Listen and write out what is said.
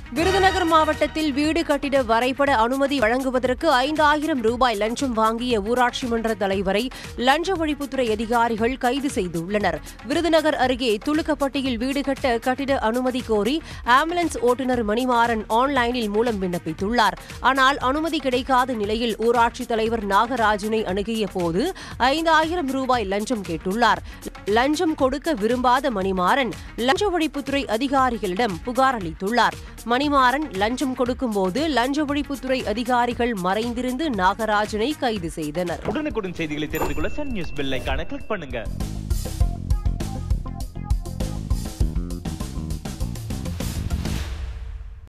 விருதுநகர் மாவட்டத்தில் வீடு கட்டிட வரைபட அனுமதி வழங்குவதற்கு ஐந்தாயிரம் ரூபாய் லஞ்சம் வாங்கிய ஊராட்சி மன்ற தலைவரை லஞ்ச ஒழிப்புத்துறை அதிகாரிகள் கைது செய்துள்ளனர் விருதுநகர் அருகே துலுக்கப்பட்டியில் வீடு கட்ட கட்டிட அனுமதி கோரி ஆம்புலன்ஸ் ஓட்டுநர் மணிமாறன் ஆன்லைனில் மூலம் விண்ணப்பித்துள்ளார் ஆனால் அனுமதி கிடைக்காத நிலையில் ஊராட்சி தலைவர் நாகராஜனை அணுகிய போது ஐந்தாயிரம் ரூபாய் லஞ்சம் கேட்டுள்ளார் லஞ்சம் கொடுக்க விரும்பாத மணிமாறன் லஞ்ச ஒழிப்புத்துறை அதிகாரிகளிடம் புகார் அளித்துள்ளார் மணிமாறன் லஞ்சம் கொடுக்கும்போது லஞ்ச ஒழிப்புத்துறை அதிகாரிகள் மறைந்திருந்து நாகராஜனை கைது செய்தனர் உடனுக்குடன் செய்திகளை தெரிந்து கொள்ள சன் நியூஸ் பெல் ஐகானை கிளிக் பண்ணுங்க